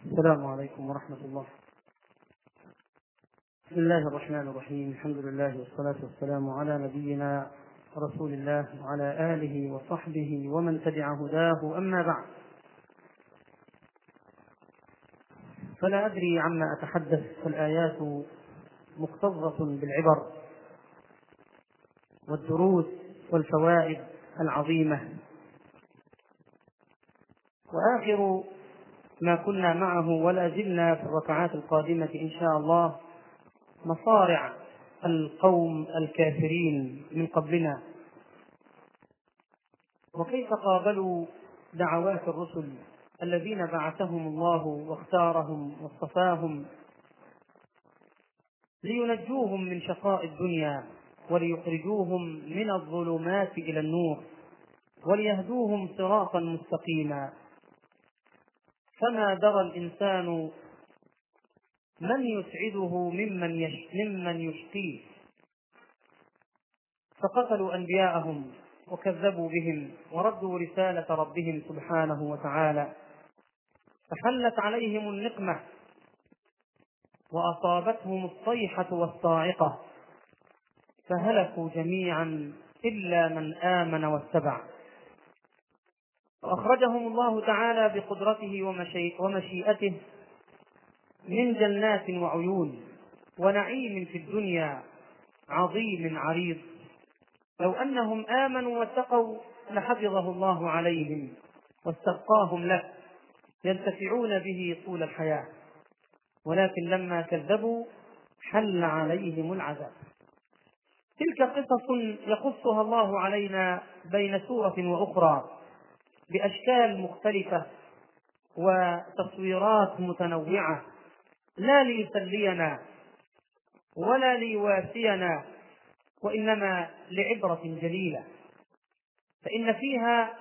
السلام عليكم ورحمة الله. بسم الله الرحمن الرحيم، الحمد لله والصلاة والسلام على نبينا رسول الله وعلى آله وصحبه ومن تبع هداه أما بعد. فلا أدري عما أتحدث فالآيات مكتظة بالعبر والدروس والفوائد العظيمة وآخر ما كنا معه ولا زلنا في الركعات القادمة إن شاء الله مصارع القوم الكافرين من قبلنا وكيف قابلوا دعوات الرسل الذين بعثهم الله واختارهم واصطفاهم لينجوهم من شقاء الدنيا وليخرجوهم من الظلمات الى النور وليهدوهم صراطا مستقيما فما درى الانسان من يسعده ممن يش ممن يشقيه فقتلوا انبياءهم وكذبوا بهم وردوا رساله ربهم سبحانه وتعالى فحلت عليهم النقمه واصابتهم الصيحه والصاعقه فهلكوا جميعا الا من امن واتبع واخرجهم الله تعالى بقدرته ومشيئته من جنات وعيون ونعيم في الدنيا عظيم عريض لو انهم امنوا واتقوا لحفظه الله عليهم واستبقاهم له ينتفعون به طول الحياه ولكن لما كذبوا حل عليهم العذاب تلك قصص يقصها الله علينا بين سوره واخرى باشكال مختلفه وتصويرات متنوعه لا ليسلينا ولا ليواسينا وانما لعبره جليله فان فيها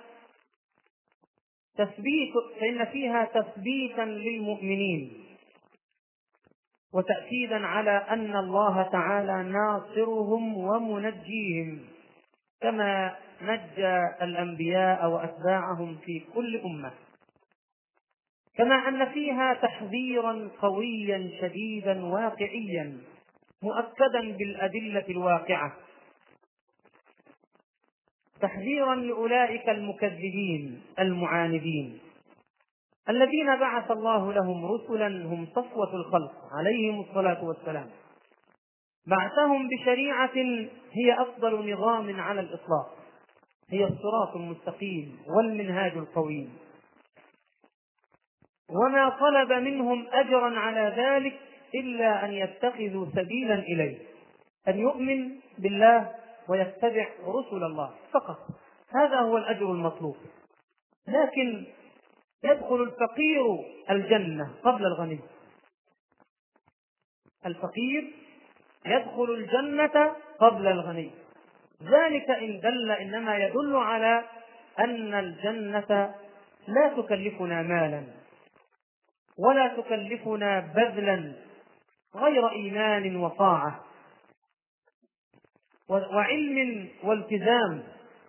تثبيت فان فيها تثبيتا للمؤمنين وتاكيدا على ان الله تعالى ناصرهم ومنجيهم كما نجى الانبياء واتباعهم في كل امه كما ان فيها تحذيرا قويا شديدا واقعيا مؤكدا بالادله الواقعه تحذيرا لاولئك المكذبين المعاندين الذين بعث الله لهم رسلا هم صفوه الخلق عليهم الصلاه والسلام بعثهم بشريعه هي افضل نظام على الاطلاق هي الصراط المستقيم والمنهاج القويم وما طلب منهم اجرا على ذلك الا ان يتخذوا سبيلا اليه ان يؤمن بالله ويتبع رسل الله فقط هذا هو الاجر المطلوب لكن يدخل الفقير الجنه قبل الغني الفقير يدخل الجنه قبل الغني ذلك ان دل انما يدل على ان الجنه لا تكلفنا مالا ولا تكلفنا بذلا غير ايمان وطاعه وعلم والتزام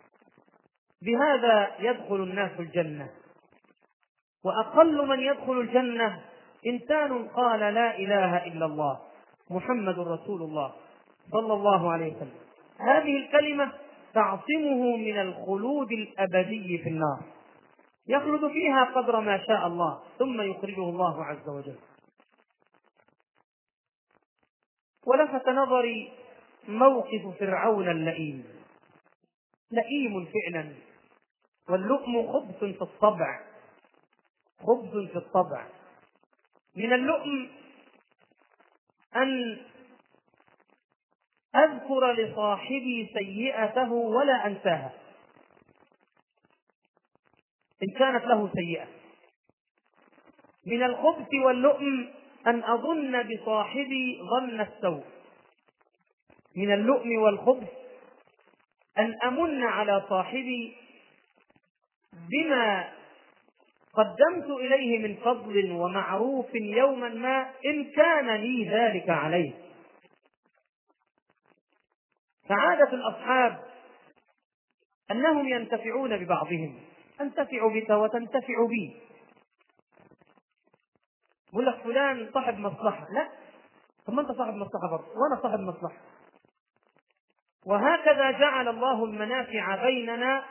بهذا يدخل الناس الجنه واقل من يدخل الجنه انسان قال لا اله الا الله محمد رسول الله صلى الله عليه وسلم هذه الكلمه تعصمه من الخلود الابدي في النار يخلد فيها قدر ما شاء الله ثم يخرجه الله عز وجل ولفت نظري موقف فرعون اللئيم لئيم فعلا واللؤم خبث في الطبع خبث في الطبع من اللؤم أن أذكر لصاحبي سيئته ولا أنساها إن كانت له سيئة من الخبث واللؤم أن أظن بصاحبي ظن السوء من اللؤم والخبث أن أمن على صاحبي بما قدمت إليه من فضل ومعروف يوما ما إن كان لي ذلك عليه سعادة الأصحاب أنهم ينتفعون ببعضهم أنتفع بك وتنتفع بي يقول لك فلان صاحب مصلحة لا طب ما أنت صاحب مصلحة برضه وأنا صاحب مصلحة وهكذا جعل الله المنافع بيننا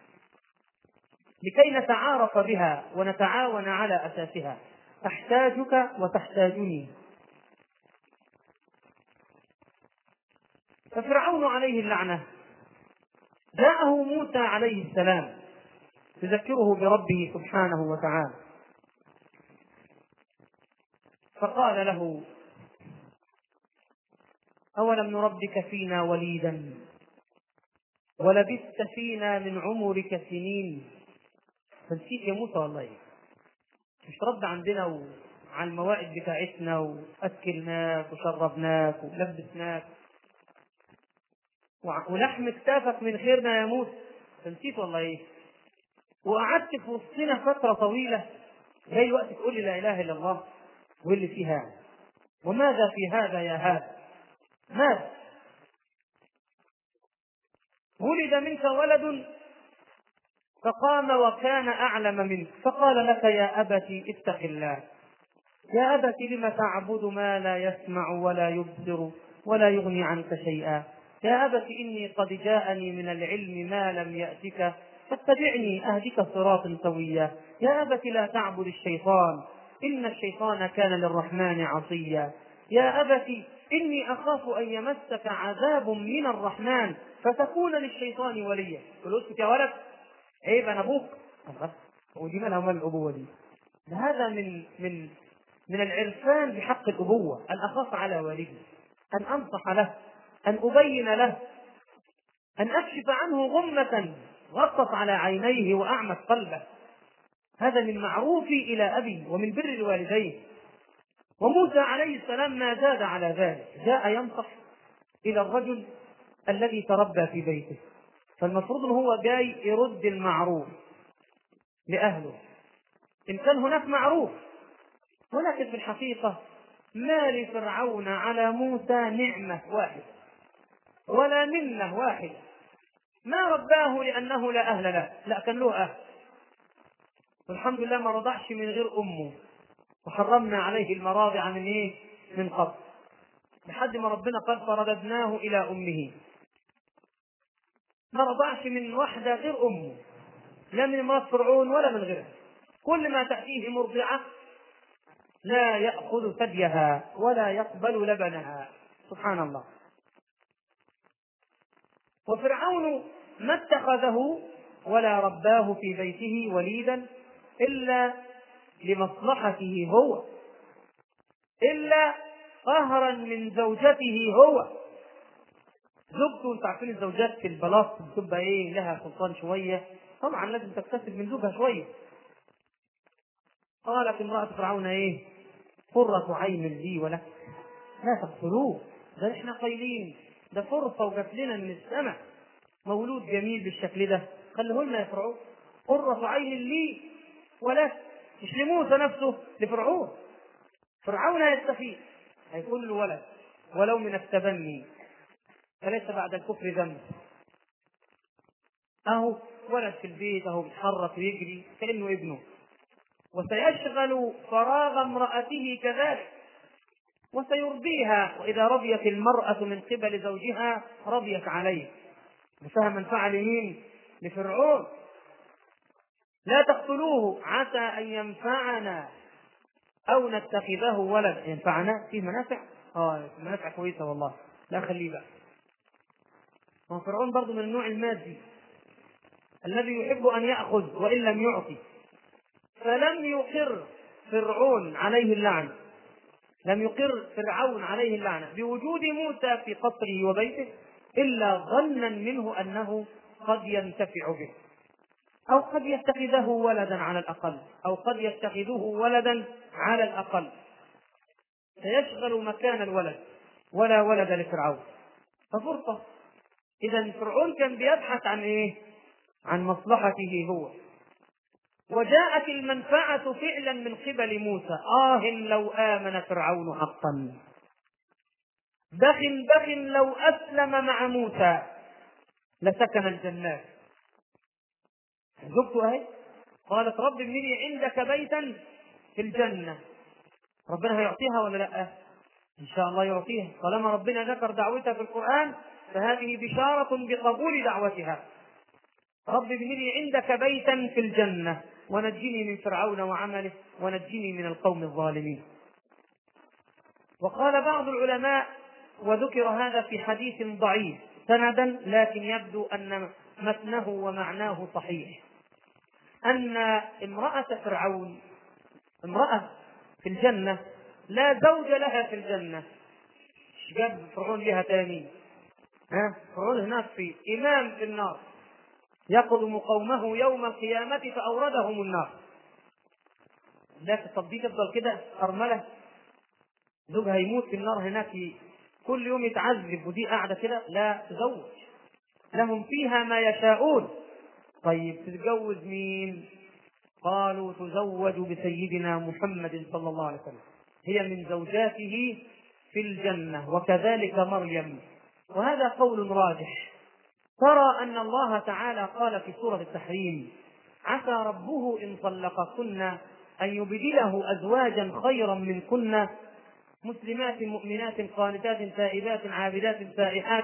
لكي نتعارف بها ونتعاون على أساسها أحتاجك وتحتاجني ففرعون عليه اللعنة جاءه موسى عليه السلام يذكره بربه سبحانه وتعالى فقال له أولم نربك فينا وليدا ولبثت فينا من عمرك سنين فنسيت يا موسى والله مش رد عندنا وعلى الموائد بتاعتنا وأكلناك وشربناك ولبسناك ولحم كتافك من خيرنا يا موسى فنسيت والله ايه وقعدت في وسطنا فترة طويلة جاي وقت تقول لي لا إله إلا الله واللي فيها وماذا في هذا يا هذا ماذا ولد منك ولد فقام وكان أعلم منك فقال لك يا أبت اتق الله يا أبت لم تعبد ما لا يسمع ولا يبصر ولا يغني عنك شيئا يا أبت إني قد جاءني من العلم ما لم يأتك فاتبعني أهدك صراطا سويا يا أبت لا تعبد الشيطان إن الشيطان كان للرحمن عصيا يا أبت إني أخاف أن يمسك عذاب من الرحمن فتكون للشيطان وليا قل اسكت يا ولد عيب أنا أبوك ودي مالها ومال الأبوة دي هذا من من من العرفان بحق الأبوة أن أخاف على والدي أن أنصح له أن أبين له أن أكشف عنه غمة غطت على عينيه وأعمت قلبه هذا من معروفي إلى أبي ومن بر الوالدين وموسى عليه السلام ما زاد على ذلك جاء ينصح إلى الرجل الذي تربى في بيته فالمفروض ان هو جاي يرد المعروف لأهله إن كان هناك معروف ولكن في الحقيقة ما لفرعون على موسى نعمة واحدة ولا منة واحدة ما رباه لأنه لا أهل له لا كان له أهل والحمد لله ما رضعش من غير أمه وحرمنا عليه المراضع من إيه؟ من قبل لحد ما ربنا قال فرددناه إلى أمه ما رضعش من واحدة غير أمه لا من امرأة فرعون ولا من غيرها كل ما تأتيه مرضعة لا يأخذ ثديها ولا يقبل لبنها سبحان الله وفرعون ما اتخذه ولا رباه في بيته وليدا إلا لمصلحته هو إلا قهرا من زوجته هو زوجته انتوا عارفين الزوجات في البلاط بتبقى ايه لها سلطان شويه طبعا لازم تكتسب من زوجها شويه قالت امرأة فرعون ايه قرة عين لي ولك لا تقتلوه ده احنا قايلين ده فرصة وجات لنا من السماء مولود جميل بالشكل ده خليه لنا يا فرعون قرة عين لي ولك مش لموسى نفسه لفرعون فرعون هيستفيد هيكون له ولد ولو من التبني فليس بعد الكفر ذنب اهو ولد في البيت اهو بيتحرك ويجري كانه ابنه وسيشغل فراغ امرأته كذلك وسيرضيها وإذا رضيت المرأة من قبل زوجها رضيت عليه بسها منفعة لمين؟ لفرعون لا تقتلوه عسى أن ينفعنا أو نتخذه ولد ينفعنا فيه منافع؟ اه منافع كويسة والله لا خليه بقى ما فرعون برضه من النوع المادي الذي يحب أن يأخذ وإن لم يعطي فلم يقر فرعون عليه اللعنة لم يقر فرعون عليه اللعنة بوجود موسى في قصره وبيته إلا ظنا منه أنه قد ينتفع به أو قد يتخذه ولدا على الأقل أو قد يتخذه ولدا على الأقل سيشغل مكان الولد ولا ولد لفرعون ففرصة إذا فرعون كان بيبحث عن إيه؟ عن مصلحته هو وجاءت المنفعة فعلا من قبل موسى آه لو آمن فرعون حقا بخ بخ لو أسلم مع موسى لسكن الجنات زوجته أهي قالت رب ابن لي عندك بيتا في الجنة ربنا هيعطيها ولا لا ان شاء الله يعطيها طالما ربنا ذكر دعوتها في القران فهذه بشاره بقبول دعوتها رب ابن لي عندك بيتا في الجنه ونجني من فرعون وعمله ونجني من القوم الظالمين وقال بعض العلماء وذكر هذا في حديث ضعيف سندا لكن يبدو ان متنه ومعناه صحيح ان امراه فرعون امراه في الجنه لا زوج لها في الجنه جاب فرعون لها تاني ها فرعون هناك في امام في النار يقضم قومه يوم القيامه فاوردهم النار لكن طب دي تفضل كده ارمله زوجها يموت في النار هناك كل يوم يتعذب ودي قاعده كده لا تزوج لهم فيها ما يشاءون طيب تتجوز مين قالوا تزوج بسيدنا محمد صلى الله عليه وسلم هي من زوجاته في الجنه وكذلك مريم وهذا قول راجح ترى ان الله تعالى قال في سوره التحريم عسى ربه ان طلقكن ان يبدله ازواجا خيرا منكن مسلمات مؤمنات قانتات تائبات عابدات سائحات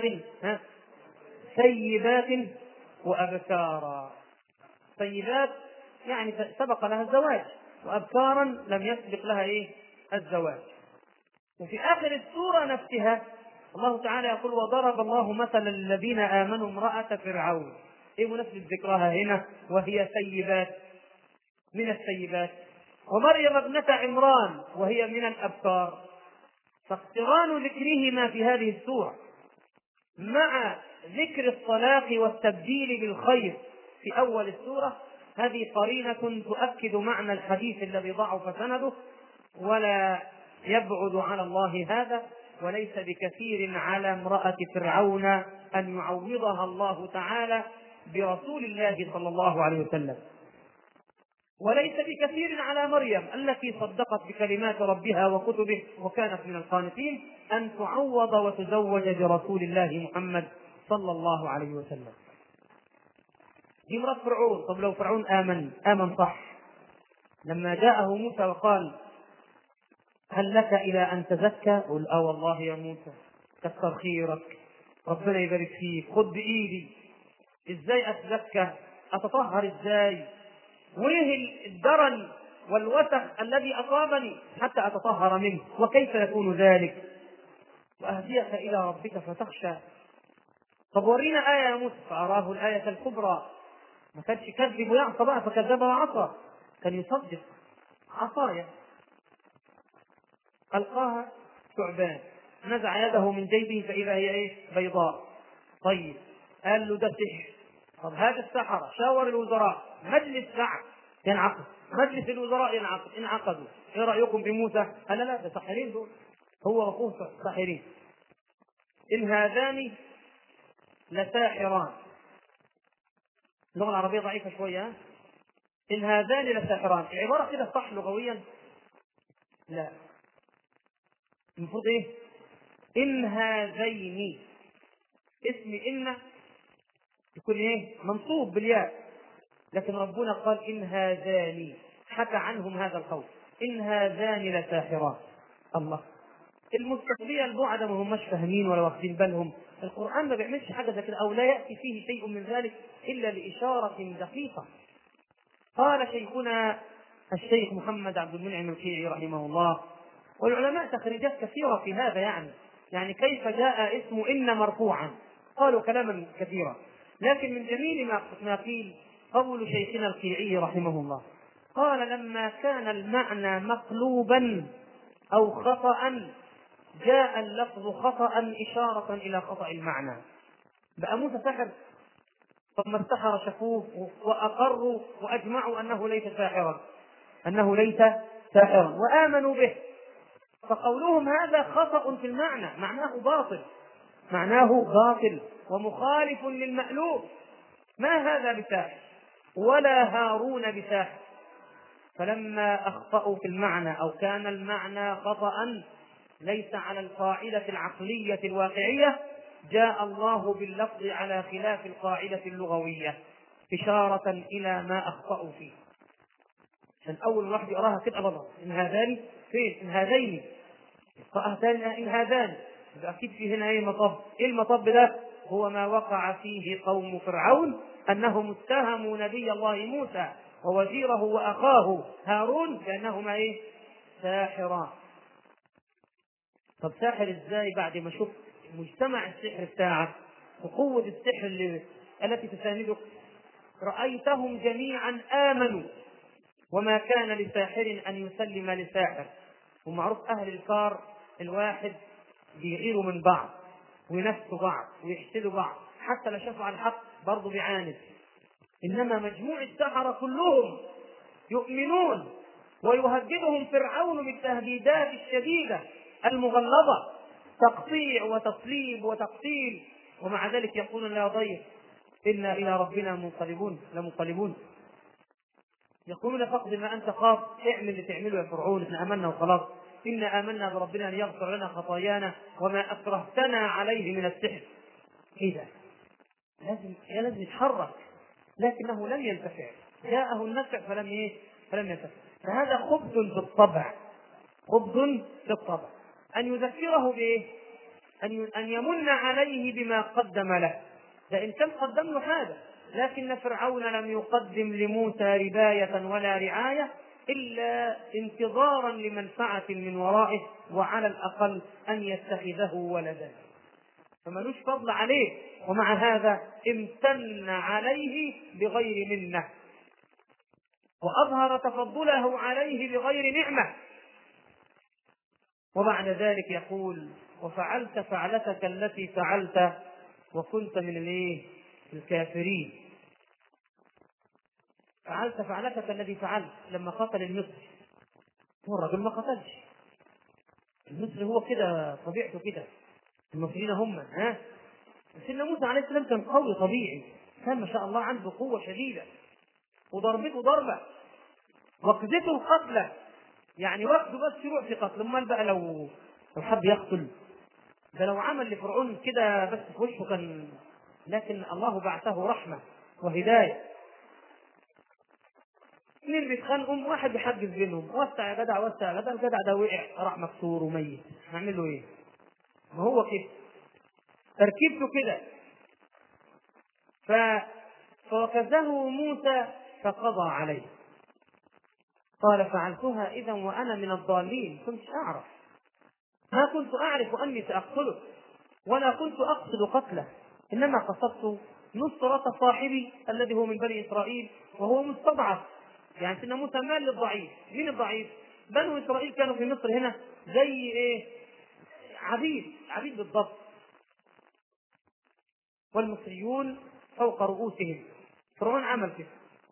سيبات وأبكارا سيبات يعني سبق لها الزواج وأبكارا لم يسبق لها إيه الزواج وفي آخر السورة نفسها الله تعالى يقول وضرب الله مثلا للذين آمنوا امرأة فرعون إيه مناسبة ذكرها هنا وهي سيبات من السيبات ومريم ابنة عمران وهي من الأبكار فاقتران ذكرهما في هذه السورة مع ذكر الطلاق والتبديل بالخير في أول السورة هذه قرينة تؤكد معنى الحديث الذي ضعف سنده ولا يبعد على الله هذا وليس بكثير على امرأة فرعون أن يعوضها الله تعالى برسول الله صلى الله عليه وسلم وليس بكثير على مريم التي صدقت بكلمات ربها وكتبه وكانت من القانتين ان تعوض وتزوج برسول الله محمد صلى الله عليه وسلم. دي مرات فرعون، طب لو فرعون امن امن صح لما جاءه موسى وقال هل لك الى ان تزكى؟ قل اه والله يا موسى كثر خيرك ربنا يبارك فيك خذ بايدي ازاي اتزكى؟ اتطهر ازاي؟ وايه الدرن والوسخ الذي اصابني حتى اتطهر منه وكيف يكون ذلك واهديك الى ربك فتخشى طب ورينا آية يا موسى فأراه الآية الكبرى ما كانش يكذب ويعصى بقى فكذب وعصى كان يصدق عصايا ألقاها ثعبان نزع يده من جيبه فإذا هي إيه بيضاء طيب قال له ده سحر طب هذا السحرة شاور الوزراء مجلس شعب ينعقد مجلس الوزراء ينعقد انعقدوا ايه رايكم بموسى؟ قال لا ده ساحرين دول هو واخوه ساحرين ان هذان لساحران اللغه العربيه ضعيفه شويه ان هذان لساحران العباره كده صح لغويا لا المفروض ايه ان هذين اسم ان يكون ايه منصوب بالياء لكن ربنا قال إن هذان حكى عنهم هذا القول إن هذان لساحران الله المستقبلية البعد ما هماش فاهمين ولا واخدين بالهم القرآن ما بيعملش حاجة زي كده أو لا يأتي فيه شيء من ذلك إلا لإشارة دقيقة قال شيخنا الشيخ محمد عبد المنعم الكيعي رحمه الله والعلماء تخريجات كثيرة في هذا يعني يعني كيف جاء اسم إن مرفوعا قالوا كلاما كثيرا لكن من جميل ما قيل قول شيخنا الكيعي رحمه الله قال لما كان المعنى مقلوبا او خطا جاء اللفظ خطا اشاره الى خطا المعنى بقى موسى سحر طب ما السحر شافوه واقروا واجمعوا انه ليس ساحرا انه ليس ساحرا وامنوا به فقولهم هذا خطا في المعنى معناه باطل معناه باطل ومخالف للمألوف ما هذا بساحر ولا هارون بساحر فلما اخطاوا في المعنى او كان المعنى خطا ليس على القاعده العقليه الواقعيه جاء الله باللفظ على خلاف القاعده اللغويه اشاره الى ما اخطاوا فيه عشان اول واحد يقراها كده غلط ان هذان فين إن هذين فأهدان إن هذان أكيد في هنا أي مطب إيه المطب ده هو ما وقع فيه قوم فرعون أنهم اتهموا نبي الله موسى ووزيره وأخاه هارون بأنهما إيه ساحران طب ساحر ازاي بعد ما شفت مجتمع السحر بتاعك وقوة السحر اللي التي تساندك رأيتهم جميعا آمنوا وما كان لساحر أن يسلم لساحر ومعروف أهل الكار الواحد بيغيروا من بعض وينافسوا بعض ويحسدوا بعض حتى لو شافوا على الحق برضه بيعاند إنما مجموع السحرة كلهم يؤمنون ويهددهم فرعون بالتهديدات الشديدة المغلظة تقطيع وتصليب وتقتيل ومع ذلك يقولون لا ضيف إنا إلى ربنا منقلبون لمنقلبون يقولون فقد ما أنت خاف اعمل اللي تعمله يا فرعون احنا آمنا وخلاص إنا آمنا بربنا أن يغفر لنا خطايانا وما أكرهتنا عليه من السحر إيه ده؟ لازم لازم يتحرك لكنه لم ينتفع جاءه النفع فلم ايه؟ فلم ينتفع فهذا خبث في الطبع خبث في الطبع أن يذكره بإيه؟ أن أن يمن عليه بما قدم له لئن كان قدم له حاجة لكن فرعون لم يقدم لموسى رباية ولا رعاية إلا انتظارا لمنفعة من ورائه وعلى الأقل أن يتخذه ولدا فملوش فضل عليه ومع هذا امتن عليه بغير منه وأظهر تفضله عليه بغير نعمة وبعد ذلك يقول وفعلت فعلتك التي فعلت وكنت من الايه؟ الكافرين فعلت فعلتك الذي فعلت لما قتل المصري هو الرجل ما قتلش المصري هو كده طبيعته كده المصريين هم ها سيدنا موسى عليه السلام كان قوي طبيعي كان ما شاء الله عنده قوة شديدة وضربته ضربة وقذته قتله يعني واخده بس يروح في قتل امال بقى لو لو حب يقتل ده لو عمل لفرعون كده بس في وشه كان لكن الله بعثه رحمه وهدايه اثنين بيتخانقوا واحد بيحجز بينهم وسع يا جدع وسع يا جدع الجدع ده وقع راح مكسور وميت هنعمل له ايه؟ ما هو كده تركيبته كده ف فوكزه موسى فقضى عليه قال فعلتها اذا وانا من الضالين كنت اعرف ما كنت اعرف اني ساقتله ولا كنت اقصد قتله انما قصدت نصرة صاحبي الذي هو من بني اسرائيل وهو مستضعف يعني سيدنا موسى مال للضعيف مين الضعيف؟ بنو اسرائيل كانوا في مصر هنا زي ايه؟ عبيد عبيد بالضبط والمصريون فوق رؤوسهم فرعون عمل كده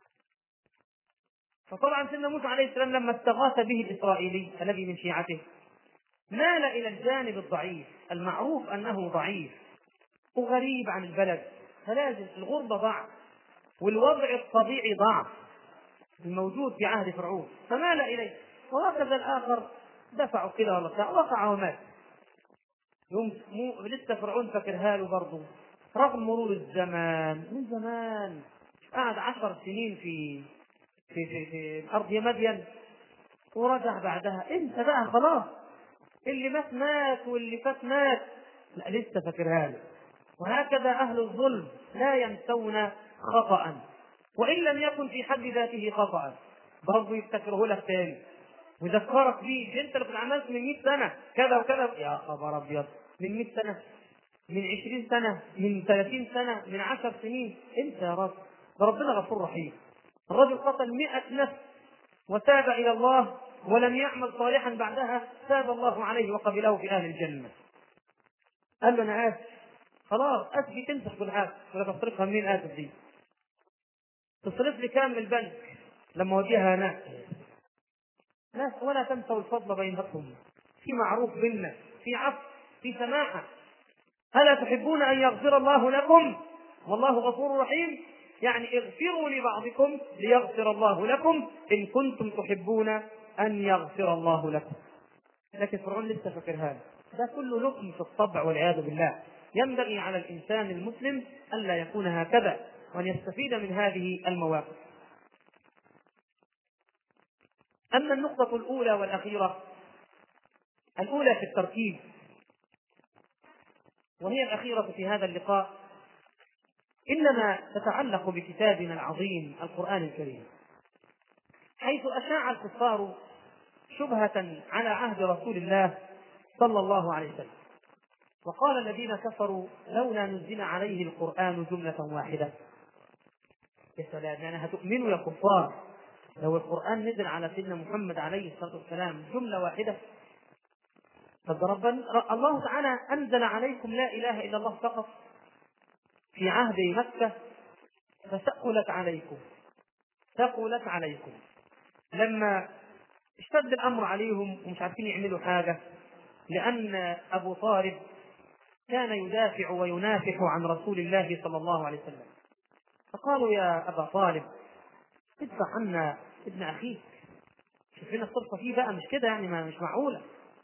فطبعا سيدنا موسى عليه السلام لما استغاث به الاسرائيلي الذي من شيعته مال الى الجانب الضعيف المعروف انه ضعيف وغريب عن البلد فلازم الغربه ضعف والوضع الطبيعي ضعف الموجود في عهد فرعون فمال اليه وهكذا الاخر دفعوا كده ولا بتاع وقع ومات يوم مو لسه فرعون فاكرها له برضه رغم مرور الزمان من زمان قعد عشر سنين في في في, في ارض مدين ورجع بعدها انت بقى خلاص اللي مات مات واللي فات مات لا لسه فاكرها له وهكذا اهل الظلم لا ينسون خطأ وان لم يكن في حد ذاته خطأ برضه يفتكره لك تاني ويذكرك بيه انت اللي كنت عملت من 100 سنه كذا وكذا يا خبر ابيض من 100 سنه من 20 سنه من 30 سنه من 10 سنين انت يا رب ده ربنا غفور رحيم الرجل قتل 100 نفس وتاب الى الله ولم يعمل صالحا بعدها تاب الله عليه وقبله في اهل الجنه قال له انا اسف خلاص اسفي تمسح كل حاجه ولا تصرفها منين اسف دي تصرف لي كام من البنك لما اوديها هناك لا ولا تنسوا الفضل بينكم في معروف بيننا في عفو في سماحه الا تحبون ان يغفر الله لكم والله غفور رحيم يعني اغفروا لبعضكم ليغفر الله لكم ان كنتم تحبون ان يغفر الله لكم لكن فرعون لسه فاكرها ده كله لقم في الطبع والعياذ بالله ينبغي على الانسان المسلم الا يكون هكذا وان يستفيد من هذه المواقف اما النقطه الاولى والاخيره الأولى في الترتيب وهي الأخيرة في هذا اللقاء إنما تتعلق بكتابنا العظيم القرآن الكريم حيث أشاع الكفار شبهة على عهد رسول الله صلى الله عليه وسلم وقال الذين كفروا لولا نزل عليه القرآن جملة واحدة يا سلام يعني هتؤمنوا يا كفار لو القرآن نزل على سيدنا محمد عليه الصلاة والسلام جملة واحدة طب ربنا الله تعالى أنزل عليكم لا إله إلا الله فقط في عهد مكة فثقلت عليكم ثقلت عليكم لما اشتد الأمر عليهم ومش عارفين يعملوا حاجة لأن أبو طالب كان يدافع وينافح عن رسول الله صلى الله عليه وسلم فقالوا يا أبا طالب ادفع عنا ابن أخيك شوف لنا الصرفة فيه بقى مش كده يعني ما مش معقولة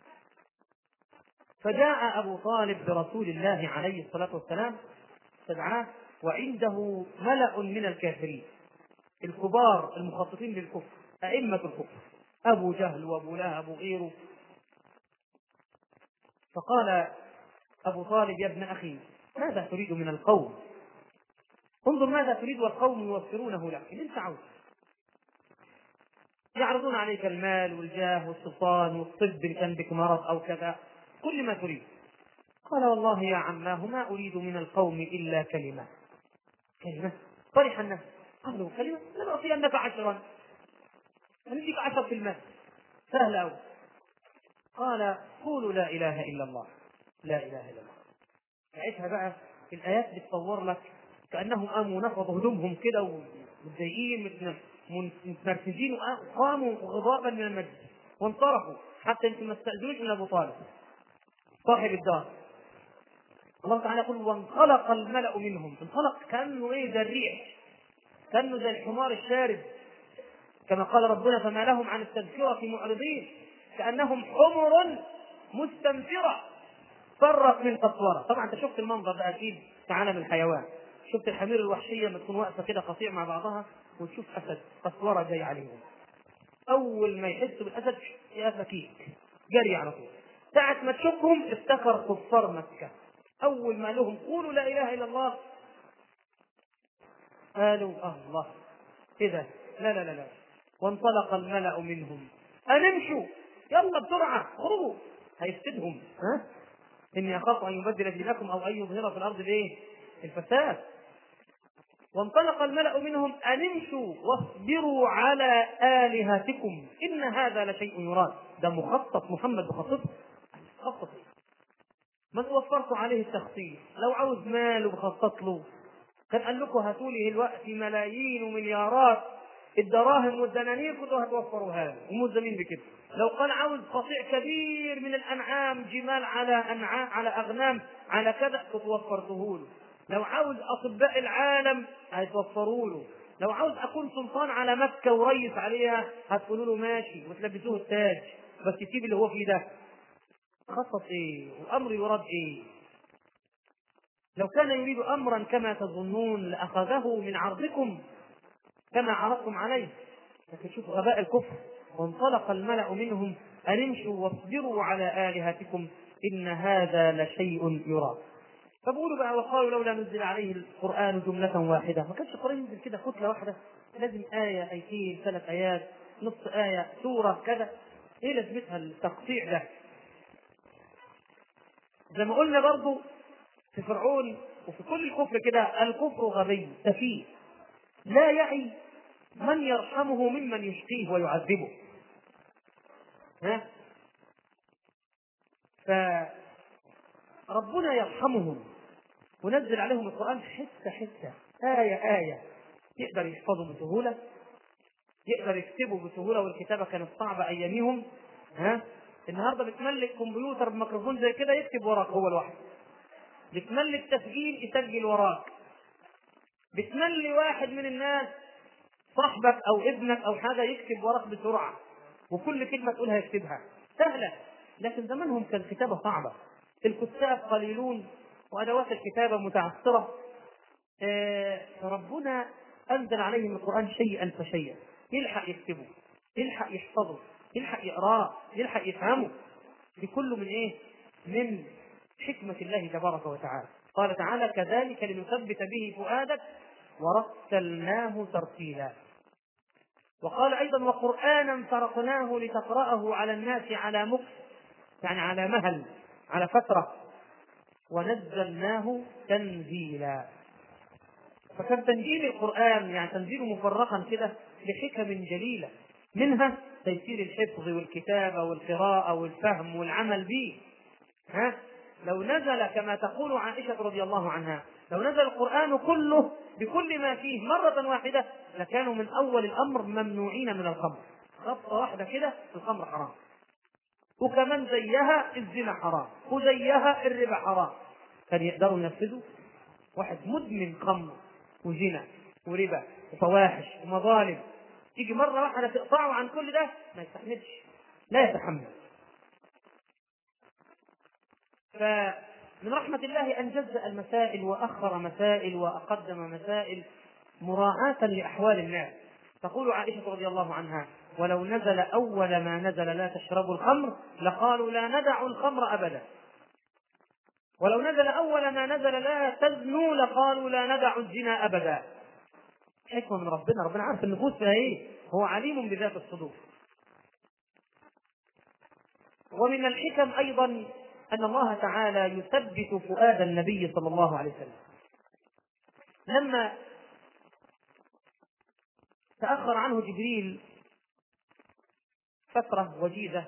فجاء أبو طالب برسول الله عليه الصلاة والسلام استدعاه وعنده ملأ من الكافرين الكبار المخططين للكفر أئمة الكفر أبو جهل وأبو لهب وغيره فقال أبو طالب يا ابن أخي ماذا تريد من القوم انظر ماذا تريد والقوم يوفرونه لك اللي انت عاوز يعرضون عليك المال والجاه والسلطان والطب ان كان بك مرض او كذا كل ما تريد قال والله يا عماه ما اريد من القوم الا كلمه كلمه فرح الناس قالوا كلمه لنعطينك عشرا نديك عشر في المال سهل أوي قال قولوا لا إله إلا الله لا إله إلا الله ساعتها بقى الآيات بتصور لك كأنهم قاموا نفضوا هدومهم كده ومتضايقين متنرفزين وقاموا غضابا من المجلس وانصرفوا حتى يمكن ما استأذنوش من أبو طالب صاحب الدار الله تعالى يقول وانطلق الملأ منهم انطلق كأنه ايه زي الريح كأنه زي الحمار الشارد كما قال ربنا فما لهم عن التذكرة معرضين كأنهم حمر مستنفرة فرت من قسورة طبعا انت شفت المنظر ده اكيد في عالم الحيوان شفت الحمير الوحشية لما تكون واقفة كده قطيع مع بعضها وتشوف أسد قسورة جاي عليهم أول ما يحسوا بالأسد يا فكيك جري على طول ساعة ما تشوفهم افتكر كفار مكة أول ما لهم قولوا لا إله إلا الله قالوا الله كده لا لا لا لا وانطلق الملأ منهم أن امشوا يلا بسرعة خرجوا هيفسدهم ها إني أخاف أن يبدل دينكم أو أن يظهر في الأرض الإيه؟ الفساد وانطلق الملأ منهم أن امشوا واصبروا على آلهتكم إن هذا لشيء يراد ده مخطط محمد بخططه خطط من وفرت عليه التخطيط لو عاوز مال وبخطط له كان قال لكم هاتوا لي الوقت ملايين ومليارات الدراهم والدنانير كنتوا هتوفروها له وملزمين بكده لو قال عاوز قطيع كبير من الانعام جمال على انعام على اغنام على كذا كنت وفرته له لو عاوز اطباء العالم هيتوفروا له لو عاوز اكون سلطان على مكه وريس عليها هتقولوا له ماشي وتلبسوه التاج بس يسيب اللي هو فيه ده خطط ايه وامر يراد ايه لو كان يريد امرا كما تظنون لاخذه من عرضكم كما عرضتم عليه لكن شوفوا غباء الكفر وانطلق الملأ منهم أن امشوا واصبروا على آلهتكم إن هذا لشيء يرى فبقولوا بقى وقالوا لولا نزل عليه القرآن جملة واحدة ما كانش القرآن ينزل كده كتلة واحدة لازم آية آيتين ثلاث آيات نص آية سورة كذا إيه لازمتها التقطيع ده زي ما قلنا برضو في فرعون وفي كل الكفر كده الكفر غبي سفيه لا يعي من يرحمه ممن يشقيه ويعذبه ها فربنا يرحمهم ونزل عليهم القرآن حتة حتة آية آية يقدر يحفظوا بسهولة يقدر يكتبوا بسهولة والكتابة كانت صعبة أيامهم ها النهارده بتملك كمبيوتر بميكروفون زي كده يكتب وراك هو لوحده بتملك تسجيل يسجل وراك بتملي واحد من الناس صاحبك او ابنك او حاجه يكتب وراك بسرعه وكل كلمه تقولها يكتبها سهله لكن زمانهم كان كتابه صعبه الكتاب قليلون وادوات الكتابه متعثره آه فربنا انزل عليهم القران شيئا فشيئا يلحق يكتبه يلحق يحفظه يلحق يقراه يلحق يفهمه بكل من ايه؟ من حكمة الله تبارك وتعالى قال تعالى كذلك لنثبت به فؤادك ورتلناه ترتيلا وقال ايضا وقرانا فرقناه لتقراه على الناس على مكس يعني على مهل على فتره ونزلناه تنزيلا فكان تنزيل القران يعني تنزيله مفرقا كده لحكم جليله منها تيسير الحفظ والكتابه والقراءه والفهم والعمل به ها لو نزل كما تقول عائشه رضي الله عنها لو نزل القرآن كله بكل ما فيه مرة واحدة لكانوا من أول الأمر ممنوعين من الخمر خطة واحدة كده الخمر حرام وكمان زيها الزنا حرام وزيها الربا حرام كان يقدروا ينفذوا واحد مدمن خمر وزنا وربا وفواحش ومظالم تيجي مرة واحدة تقطعه عن كل ده ما يستحملش لا يتحمل ف من رحمة الله أن جزأ المسائل وأخر مسائل وأقدم مسائل مراعاة لأحوال الناس تقول عائشة رضي الله عنها ولو نزل أول ما نزل لا تشربوا الخمر لقالوا لا ندع الخمر أبدا ولو نزل أول ما نزل لا تزنوا لقالوا لا ندع الزنا أبدا حكمة من ربنا ربنا عارف النفوس فيها إيه هو عليم بذات الصدور ومن الحكم أيضا أن الله تعالى يثبت فؤاد النبي صلى الله عليه وسلم لما تأخر عنه جبريل فترة وجيزة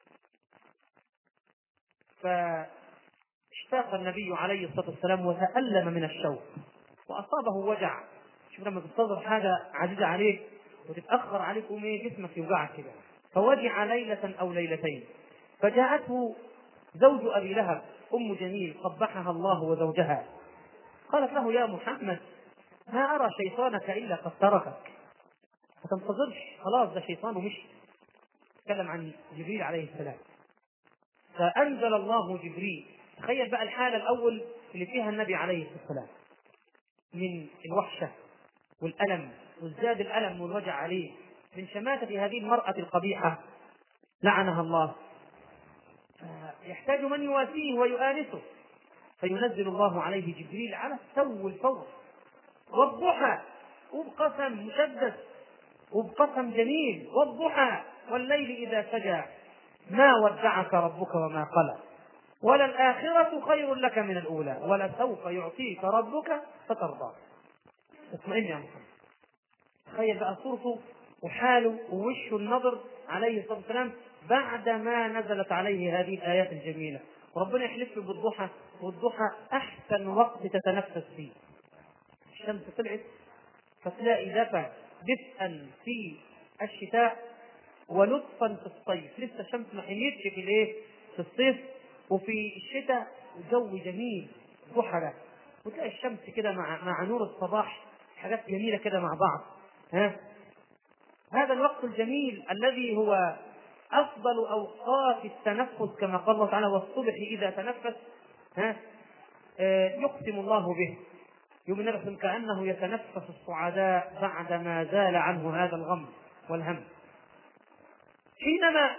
فاشتاق النبي عليه الصلاة والسلام وتألم من الشوق وأصابه وجع شوف لما تنتظر حاجة عزيزة عليك وتتأخر عليك ايه جسمك يوجعك كده فوجع ليلة أو ليلتين فجاءته زوج أبي لهب أم جميل قبحها الله وزوجها قالت له يا محمد ما أرى شيطانك إلا قد تركك ما تنتظرش خلاص ده شيطان ومشي تكلم عن جبريل عليه السلام فأنزل الله جبريل تخيل بقى الحالة الأول اللي فيها النبي عليه السلام من الوحشة والألم وازداد الألم والوجع عليه من شماتة هذه المرأة القبيحة لعنها الله يحتاج من يواسيه ويؤانسه فينزل الله عليه جبريل على السو الفور والضحى وبقسم مشدد وبقسم جميل والضحى والليل إذا سجى ما ودعك ربك وما قلى وللآخرة خير لك من الأولى ولسوف يعطيك ربك فترضى اطمئن يا محمد تخيل بقى صورته وحاله ووشه النظر عليه الصلاة والسلام بعد ما نزلت عليه هذه الآيات الجميلة وربنا يحلف له بالضحى والضحى أحسن وقت تتنفس فيه الشمس طلعت فتلاقي دفى دفئا في الشتاء ولطفا في الصيف لسه الشمس ما حميتش في الايه في الصيف وفي الشتاء جو جميل ضحى وتلاقي الشمس كده مع مع نور الصباح حاجات جميله كده مع بعض ها هذا الوقت الجميل الذي هو افضل اوقات التنفس كما قال الله تعالى والصبح اذا تنفس ها آه، يقسم الله به يوم النبي كانه يتنفس الصعداء بعدما زال عنه هذا الغم والهم حينما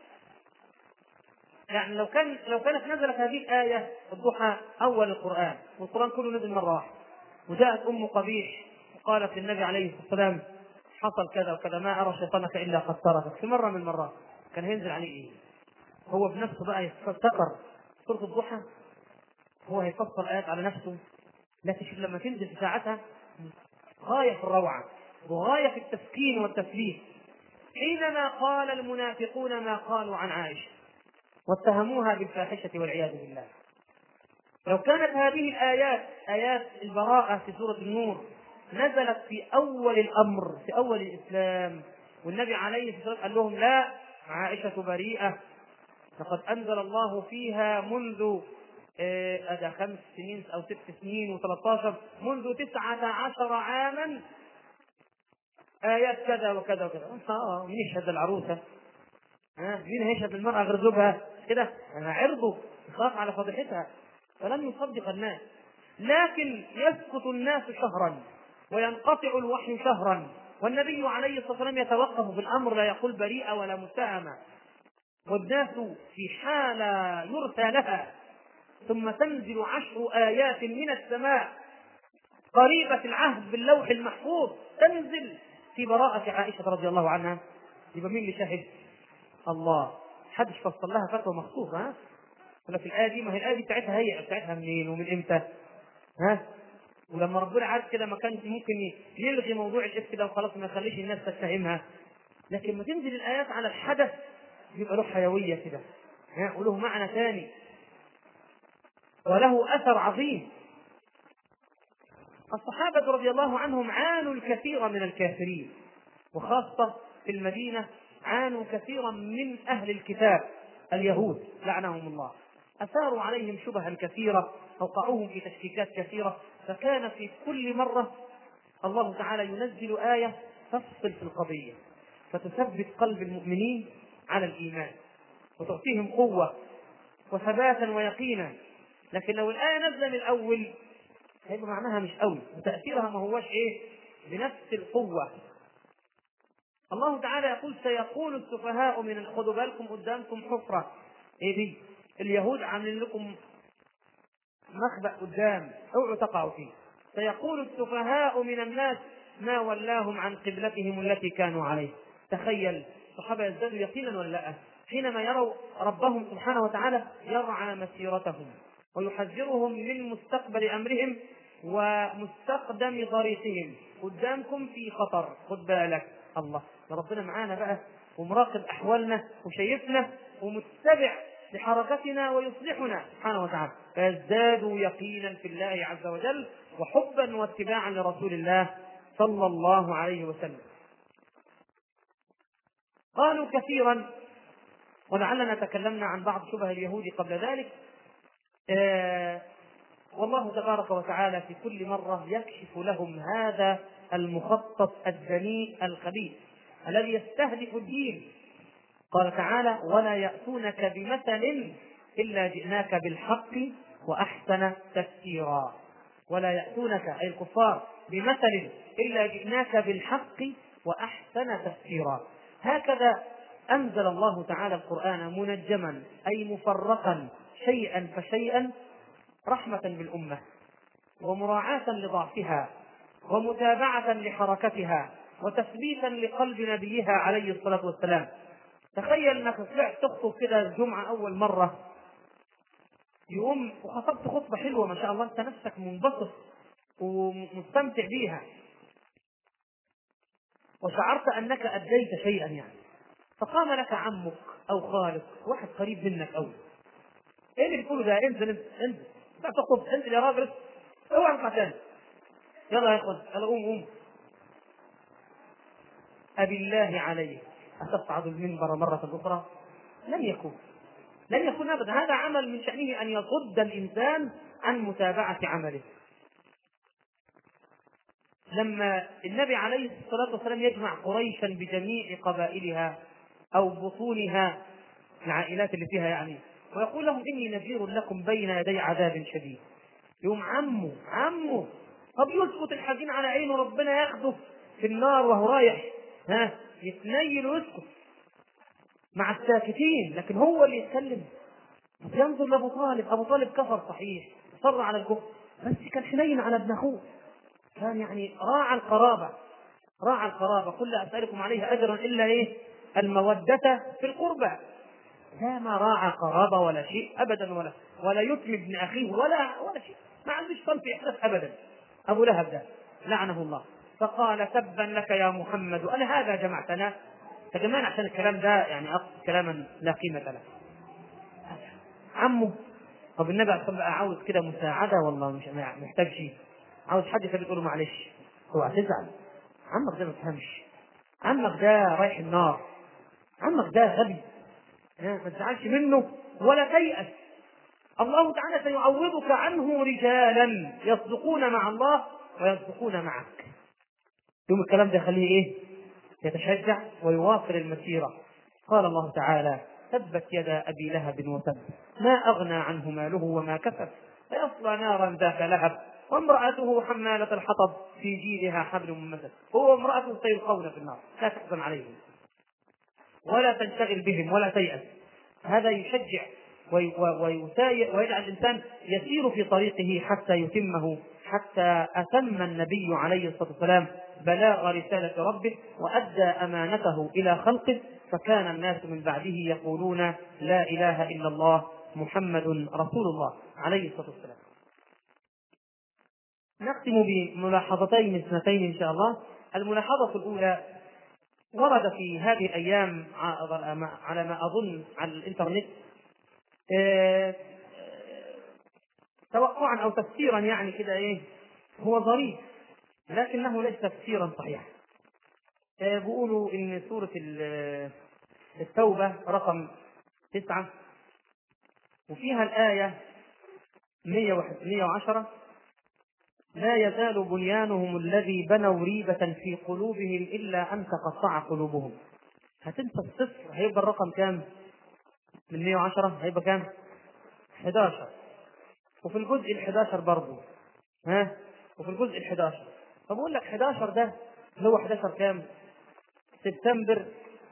يعني لو كان لو كانت نزلت هذه الآية الضحى أول القرآن والقرآن كله نزل مرة واحدة وجاءت أم قبيح وقالت للنبي عليه الصلاة والسلام حصل كذا وكذا ما أرى شيطانك إلا قد تركك في مرة من المرات كان هينزل عليه ايه؟ هو بنفسه بقى يفتكر سورة الضحى هو هيفسر آيات على نفسه لكن شوف لما تنزل في ساعتها غاية في الروعة وغاية في التسكين والتسليم حينما قال المنافقون ما قالوا عن عائشة واتهموها بالفاحشة والعياذ بالله لو كانت هذه الآيات آيات البراءة في سورة النور نزلت في أول الأمر في أول الإسلام والنبي عليه الصلاة والسلام قال لهم لا عائشة بريئة لقد أنزل الله فيها منذ أدى خمس سنين أو ست سنين و13 منذ تسعة عشر عاما آيات كذا وكذا وكذا آه مين يشهد العروسة؟ ها مين هيشهد المرأة غير زوجها؟ كده أنا عرضه يخاف على فضيحتها فلم يصدق الناس لكن يسكت الناس شهرا وينقطع الوحي شهرا والنبي عليه الصلاه والسلام يتوقف في الامر لا يقول بريئه ولا متهمه والناس في حالة يرثى لها ثم تنزل عشر آيات من السماء قريبة العهد باللوح المحفوظ تنزل في براءة عائشة رضي الله عنها يبقى مين اللي شهد؟ الله حدش فصل لها فتوى مخصوصة ها؟ ولا في الآية دي ما هي الآية دي بتاعتها هي بتاعتها منين ومن إمتى؟ ها؟ ولما ربنا عارف كده ما كانش ممكن يلغي موضوع الإفك ده وخلاص ما يخليش الناس تتهمها لكن ما تنزل الآيات على الحدث يبقى له حيوية كده ها وله معنى ثاني وله أثر عظيم الصحابة رضي الله عنهم عانوا الكثير من الكافرين وخاصة في المدينة عانوا كثيرا من أهل الكتاب اليهود لعنهم الله أثاروا عليهم شبها كثيرة أوقعوهم في تشكيكات كثيرة فكان في كل مرة الله تعالى ينزل آية تفصل في القضية فتثبت قلب المؤمنين على الإيمان وتعطيهم قوة وثباتا ويقينا لكن لو الآية نازلة من الأول هيبقى معناها مش قوي وتأثيرها ما هوش إيه بنفس القوة الله تعالى يقول سيقول السفهاء من خدوا بالكم قدامكم حفرة إيه دي اليهود عاملين لكم مخبأ قدام اوعوا تقعوا فيه سيقول السفهاء من الناس ما ولاهم عن قبلتهم التي كانوا عليه تخيل الصحابة يزدادوا يقينا ولا لا حينما يروا ربهم سبحانه وتعالى يرعى مسيرتهم ويحذرهم من مستقبل أمرهم ومستقدم طريقهم قدامكم في خطر خد بالك الله ربنا معانا بقى ومراقب أحوالنا وشايفنا ومتبع لحركتنا ويصلحنا سبحانه وتعالى فيزدادوا يقينا في الله عز وجل وحبا واتباعا لرسول الله صلى الله عليه وسلم قالوا كثيرا ولعلنا تكلمنا عن بعض شبه اليهود قبل ذلك آه والله تبارك وتعالى في كل مرة يكشف لهم هذا المخطط الدنيء الخبيث الذي يستهدف الدين قال تعالى ولا يأتونك بمثل إلا جئناك بالحق وأحسن تفسيرا ولا يأتونك أي الكفار بمثل إلا جئناك بالحق وأحسن تفسيرا هكذا أنزل الله تعالى القرآن منجما أي مفرقا شيئا فشيئا رحمة بالأمة ومراعاة لضعفها ومتابعة لحركتها وتثبيتا لقلب نبيها عليه الصلاة والسلام تخيل انك طلعت تخطب كده الجمعة أول مرة يقوم وخطبت خطبة حلوة ما شاء الله أنت نفسك منبسط ومستمتع بيها وشعرت أنك أديت شيئا يعني فقام لك عمك أو خالك واحد قريب منك أوي ايه اللي بتقوله ده انزل انزل انزل لا تخطب انزل يا راجل اوعى اطلع تاني يلا يا اخوان يلا قوم قوم أبي الله عليك أتصعد المنبر مرة أخرى لن يكون لن يكون أبدا هذا عمل من شأنه أن يصد الإنسان عن متابعة عمله لما النبي عليه الصلاة والسلام يجمع قريشا بجميع قبائلها أو بطونها العائلات اللي فيها يعني ويقول لهم إني نذير لكم بين يدي عذاب شديد يوم عمه عمه طب يسكت الحزين على عينه ربنا ياخده في النار وهو رايح ها يتنيل ويسكت مع الساكتين لكن هو اللي يتكلم ينظر لابو طالب ابو طالب كفر صحيح صر على الكفر بس كان حنين على ابن اخوه كان يعني راعى القرابه راعى القرابه قل لا اسالكم عليها اجرا الا ايه الموده في القربى لا ما راعى قرابه ولا شيء ابدا ولا ولا يتم ابن اخيه ولا ولا شيء ما عندوش صنف احساس ابدا ابو لهب ده لعنه الله فقال تبا لك يا محمد أنا هذا جمعتنا فكمان عشان الكلام ده يعني أقصد كلاما لا قيمة له عمه طب النبي عليه الصلاه عاوز كده مساعده والله مش محتاج شيء عاوز حد يخليه يقول له معلش هو هتزعل عمك ده ما تفهمش عمك ده رايح النار عمك ده غبي ما تزعلش منه ولا تيأس الله تعالى سيعوضك عنه رجالا يصدقون مع الله ويصدقون معك يوم الكلام ده يخليه ايه يتشجع ويواصل المسيرة قال الله تعالى تبت يدا أبي لهب وتب ما أغنى عنه ماله وما كسب سيصلى نارا ذات لهب وامرأته حمالة الحطب في جيدها حبل من مسد هو وامرأته سيلقون في النار لا تحزن عليهم ولا تنشغل بهم ولا تيأس هذا يشجع ويساير ويجعل الإنسان يسير في طريقه حتى يتمه حتى أتم النبي عليه الصلاة والسلام بلاغ رسالة ربه وأدى أمانته إلى خلقه فكان الناس من بعده يقولون لا إله إلا الله محمد رسول الله عليه الصلاة والسلام نختم بملاحظتين اثنتين إن شاء الله الملاحظة الأولى ورد في هذه الأيام على ما أظن على الإنترنت آه، توقعا أو تفسيرا يعني كده إيه هو ظريف لكنه ليس تفسيرا صحيحا آه، بيقولوا إن سورة التوبة رقم تسعة وفيها الآية 110 لا يزال بنيانهم الذي بنوا ريبة في قلوبهم إلا أن تقطع قلوبهم هتنسى الصفر هيبقى الرقم كام؟ من 110 هيبقى كام؟ 11 وفي الجزء ال 11 برضه ها؟ وفي الجزء ال 11 فبقول لك 11 ده اللي هو 11 كام؟ سبتمبر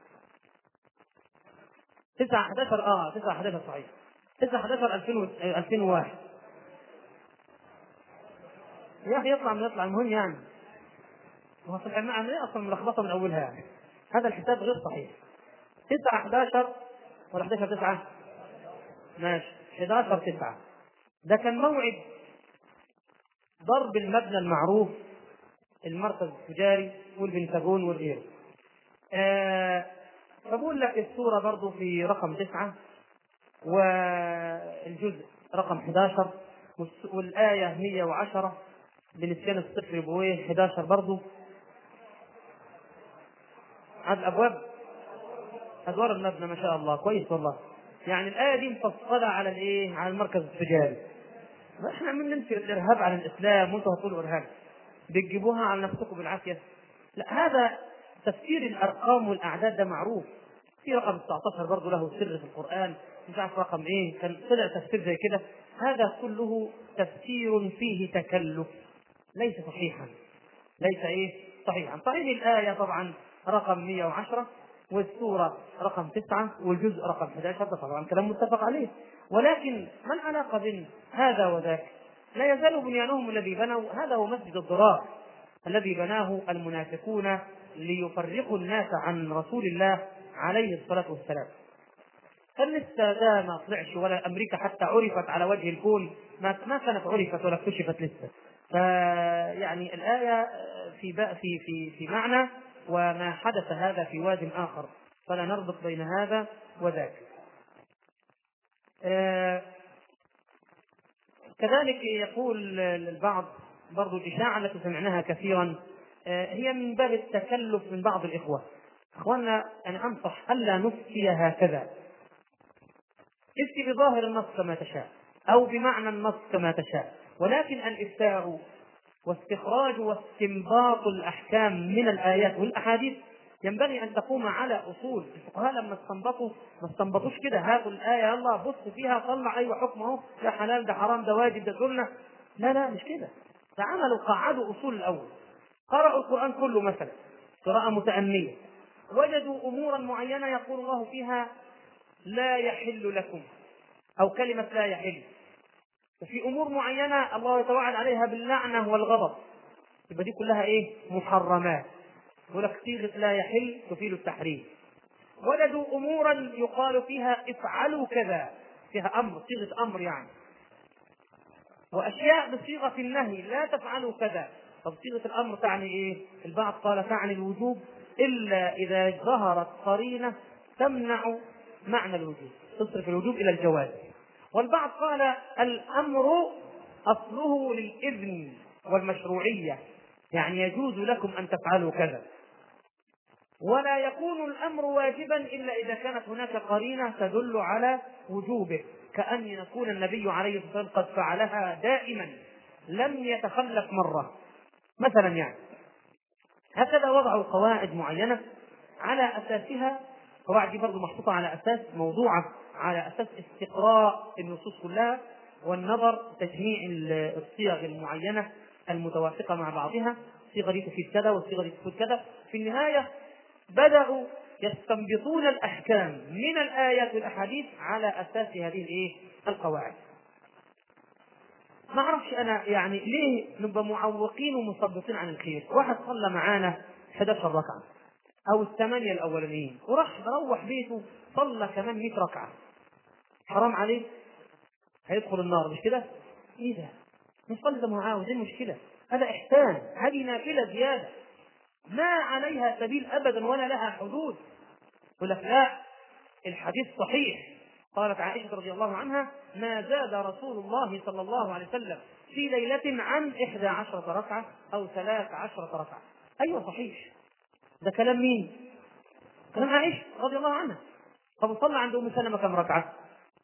9 11 اه 9 11 صحيح 9 11 2001 يا اخي يطلع من يطلع المهم يعني هو صحيح عمليه اصلا ملخبطه من اولها يعني هذا الحساب غير صحيح 9 11 ولا 11 9 ماشي 11 9 ده كان موعد ضرب المبنى المعروف المركز التجاري والبنتاجون والايرو آه فبقول لك الصورة برضو في رقم تسعة والجزء رقم 11 والآية 110 بنسيان الصفر بويه 11 برضو هذه الأبواب أدوار المبنى ما شاء الله كويس والله يعني الآية دي مفصلة على الإيه؟ على المركز التجاري احنا عمالين ننكر الإرهاب على الإسلام وأنتوا هتقولوا إرهاب بتجيبوها على نفسكم بالعافية لا هذا تفسير الارقام والاعداد ده معروف في رقم 19 برضه له سر في القران مش عارف رقم ايه كان طلع تفسير زي كده هذا كله تفسير فيه تكلف ليس صحيحا ليس ايه صحيحا صحيح الايه طبعا رقم 110 والسورة رقم تسعة والجزء رقم 11 ده طبعا كلام متفق عليه ولكن ما العلاقة بين هذا وذاك؟ لا يزال بنيانهم الذي بنوا هذا هو مسجد الضرار الذي بناه المنافقون ليفرقوا الناس عن رسول الله عليه الصلاة والسلام كان لسه ده ما طلعش ولا أمريكا حتى عرفت على وجه الكون ما ما كانت عرفت ولا اكتشفت لسه فيعني الآية في في في في معنى وما حدث هذا في واد آخر فلا نربط بين هذا وذاك آه، كذلك يقول البعض برضو الإشاعة التي سمعناها كثيرا آه، هي من باب التكلف من بعض الإخوة إخواننا أنا أنصح ألا نفتي هكذا افتي بظاهر النص كما تشاء أو بمعنى النص كما تشاء ولكن الإفتاء واستخراج واستنباط الأحكام من الآيات والأحاديث ينبغي أن تقوم على أصول الفقهاء لما استنبطوا ما استنبطوش كده هاتوا الآية يلا بص فيها طلع أيوة حكم أهو ده حلال ده حرام ده واجب ده سنة لا لا مش كده فعملوا قعدوا أصول الأول قرأوا القرآن كله مثلا قراءة متأنية وجدوا أمورا معينة يقول الله فيها لا يحل لكم أو كلمة لا يحل وفي أمور معينة الله يتوعد عليها باللعنة والغضب يبقى دي كلها إيه محرمات يقول لك صيغة لا يحل تفيد التحريم وجدوا أمورا يقال فيها افعلوا كذا فيها أمر صيغة أمر يعني وأشياء بصيغة النهي لا تفعلوا كذا طب صيغه الامر تعني ايه؟ البعض قال تعني الوجوب الا اذا ظهرت قرينه تمنع معنى الوجوب تصرف الوجوب الى الجواز والبعض قال الامر اصله للاذن والمشروعيه يعني يجوز لكم ان تفعلوا كذا ولا يكون الامر واجبا الا اذا كانت هناك قرينه تدل على وجوبه كان يكون النبي عليه الصلاه والسلام قد فعلها دائما لم يتخلف مره مثلا يعني هكذا وضعوا قواعد معينة على أساسها قواعد دي برضه محطوطة على أساس موضوعة على أساس استقراء النصوص كلها والنظر تجميع الصيغ المعينة المتوافقة مع بعضها الصيغة دي تفيد كذا والصيغة دي تفيد كذا في النهاية بدأوا يستنبطون الأحكام من الآيات والأحاديث على أساس هذه الإيه؟ القواعد. ما اعرفش انا يعني ليه نبقى معوقين ومثبطين عن الخير واحد صلى معانا 11 ركعه او الثمانيه الاولانيين وراح روح بيته صلى كمان 100 ركعه حرام عليه هيدخل النار مش كده؟ ايه ده؟ نصلي ده معاه دي المشكله هذا احسان هذه نافله زياده ما عليها سبيل ابدا ولا لها حدود يقول لك لا الحديث صحيح قالت عائشة رضي الله عنها ما زاد رسول الله صلى الله عليه وسلم في ليلة عن إحدى عشرة ركعة أو ثلاث عشرة ركعة أيوة صحيح ده كلام مين؟ كلام عائشة رضي الله عنها طب وصلى عند أم سلمة كم ركعة؟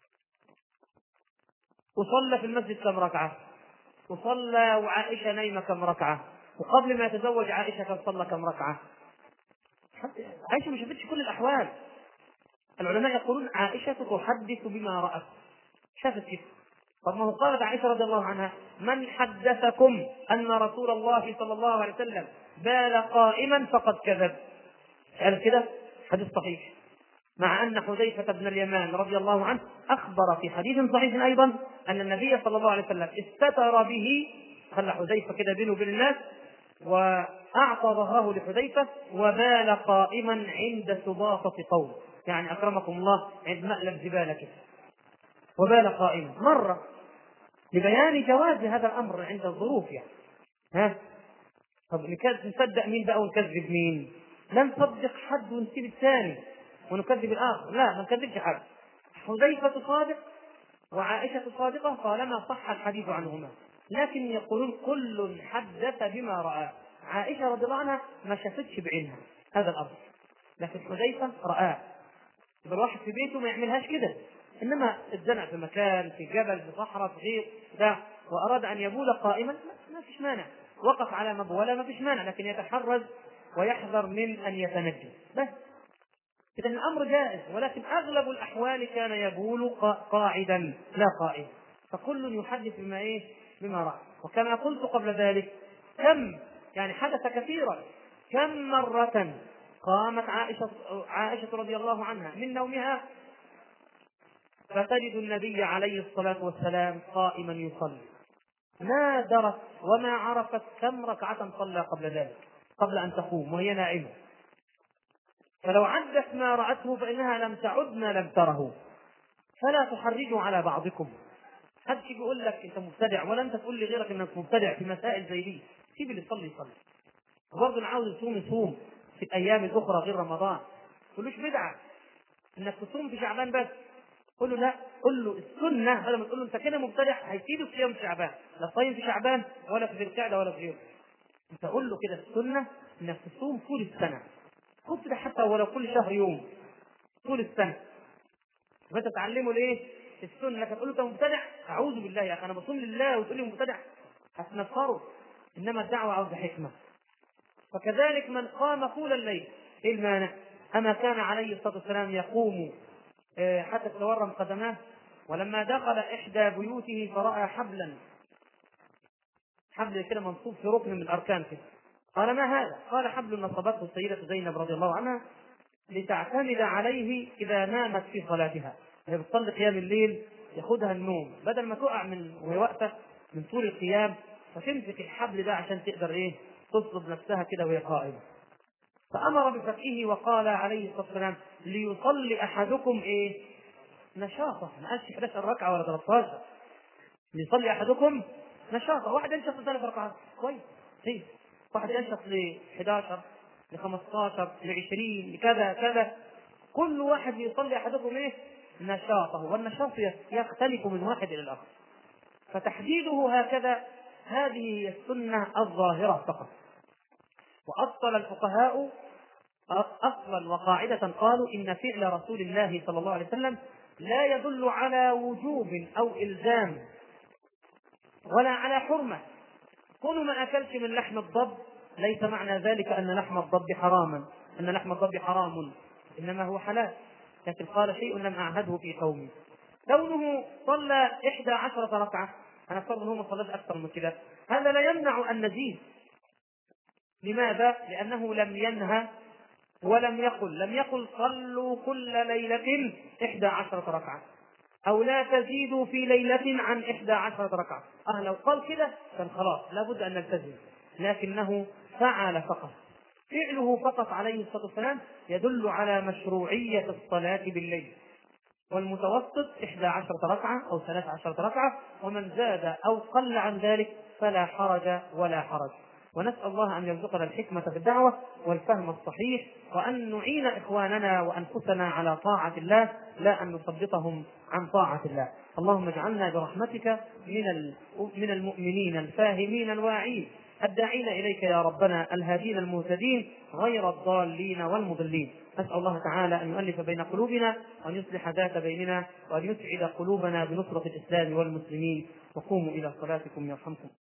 وصلى في المسجد كم ركعة؟ وصلى وعائشة نايمة كم ركعة؟ وقبل ما يتزوج عائشة كم صلى كم ركعة؟ عائشة ما شافتش كل الأحوال العلماء يقولون عائشة تحدث بما رأت شافت كده طب ما هو قالت عائشة رضي الله عنها من حدثكم أن رسول الله صلى الله عليه وسلم بال قائما فقد كذب قال كده حديث صحيح مع أن حذيفة بن اليمان رضي الله عنه أخبر في حديث صحيح أيضا أن النبي صلى الله عليه وسلم استتر به خلى حذيفة كده بينه وبين الناس وأعطى ظهره لحذيفة وبال قائما عند سباطة قوم يعني أكرمكم الله عند مألب زبالة كده وبال قائما مرة لبيان جواز هذا الأمر عند الظروف يعني ها طب نصدق مين بقى ونكذب مين؟ لا نصدق حد ونسيب الثاني ونكذب الآخر لا ما نكذبش حد حذيفة صادق وعائشة صادقة طالما صح الحديث عنهما لكن يقولون كل حدث بما رأى عائشة رضي الله عنها ما شافتش بعينها هذا الأمر لكن حذيفة رآه يبقى الواحد في بيته ما يعملهاش كده انما اتزنق في مكان في جبل في صحراء في غير ده واراد ان يبول قائما ما فيش مانع وقف على مبوله ما فيش مانع لكن يتحرز ويحذر من ان يتنجس بس اذا الامر جائز ولكن اغلب الاحوال كان يبول قاعدا لا قائما فكل يحدث بما ايه بما راى وكما قلت قبل ذلك كم يعني حدث كثيرا كم مرة قامت عائشة عائشة رضي الله عنها من نومها فتجد النبي عليه الصلاة والسلام قائما يصلي ما درت وما عرفت كم ركعة صلى قبل ذلك قبل أن تقوم وهي نائمة فلو عدت ما رأته فإنها لم تعد ما لم تره فلا تحرجوا على بعضكم حد يجي يقول لك انت مبتدع ولا انت تقول لغيرك انك مبتدع في مسائل زي دي سيب اللي يصلي يصلي وبرضه اللي عاوز يصوم يصوم في الايام الاخرى غير رمضان تقولوش بدعه انك تصوم في شعبان بس قول له لا قول له السنه بدل ما تقول له انت كده مبتدع هيسيب صيام شعبان لا صايم في شعبان ولا في ذي القعده ولا في غيره انت قول له كده السنه انك تصوم طول السنه خد كده حتى ولو كل شهر يوم طول السنه فانت تعلمه ليه؟ السنه لكن تقول له انت مبتدع اعوذ بالله يا اخي انا بصوم لله وتقول لي مبتدع هتنفره انما الدعوه عاوزه حكمه فكذلك من قام طول الليل ايه المانع؟ اما كان عليه الصلاه والسلام يقوم حتى تتورم قدماه ولما دخل احدى بيوته فراى حبلا حبل كده منصوب في ركن من الاركان كده قال ما هذا؟ قال حبل نصبته السيده زينب رضي الله عنها لتعتمد عليه اذا نامت في صلاتها هي بتصلي قيام الليل ياخدها النوم بدل ما تقع من وهي واقفه من طول القيام فتمسك الحبل ده عشان تقدر ايه تصلب نفسها كده وهي قائمه فامر بفتحه وقال عليه الصلاه والسلام ليصلي احدكم ايه نشاطه ما قالش 11 ركعه ولا 13 ليصلي احدكم نشاطه واحد ينشط ثلاث ركعات كويس كويس واحد ينشط ل 11 ل 15 ل 20 لكذا كذا كل واحد يصلي احدكم ايه نشاطه والنشاط يختلف من واحد الى الاخر فتحديده هكذا هذه هي السنه الظاهره فقط واصل الفقهاء اصلا وقاعده قالوا ان فعل رسول الله صلى الله عليه وسلم لا يدل على وجوب او الزام ولا على حرمه كل ما اكلت من لحم الضب ليس معنى ذلك ان لحم الضب حراما ان لحم الضب حرام انما هو حلال لكن قال شيء لم اعهده في قومي كونه صلى إحدى عشرة ركعة أنا أفترض أنه ما صلاش أكثر من كده هذا لا يمنع أن نزيد لماذا؟ لأنه لم ينهى ولم يقل لم يقل صلوا كل ليلة إحدى عشرة ركعة أو لا تزيدوا في ليلة عن إحدى عشرة ركعة أه لو قال كده كان خلاص لابد أن نلتزم لكنه فعل فقط فعله فقط عليه الصلاة والسلام يدل على مشروعية الصلاة بالليل والمتوسط إحدى عشرة ركعة أو ثلاث عشرة ركعة ومن زاد أو قل عن ذلك فلا حرج ولا حرج ونسأل الله أن يرزقنا الحكمة في الدعوة والفهم الصحيح وأن نعين إخواننا وأنفسنا على طاعة الله لا أن نثبطهم عن طاعة الله اللهم اجعلنا برحمتك من من المؤمنين الفاهمين الواعين الداعين اليك يا ربنا الهادين المهتدين غير الضالين والمضلين نسال الله تعالى ان يؤلف بين قلوبنا وان يصلح ذات بيننا وان يسعد قلوبنا بنصره الاسلام والمسلمين وقوموا الى صلاتكم يرحمكم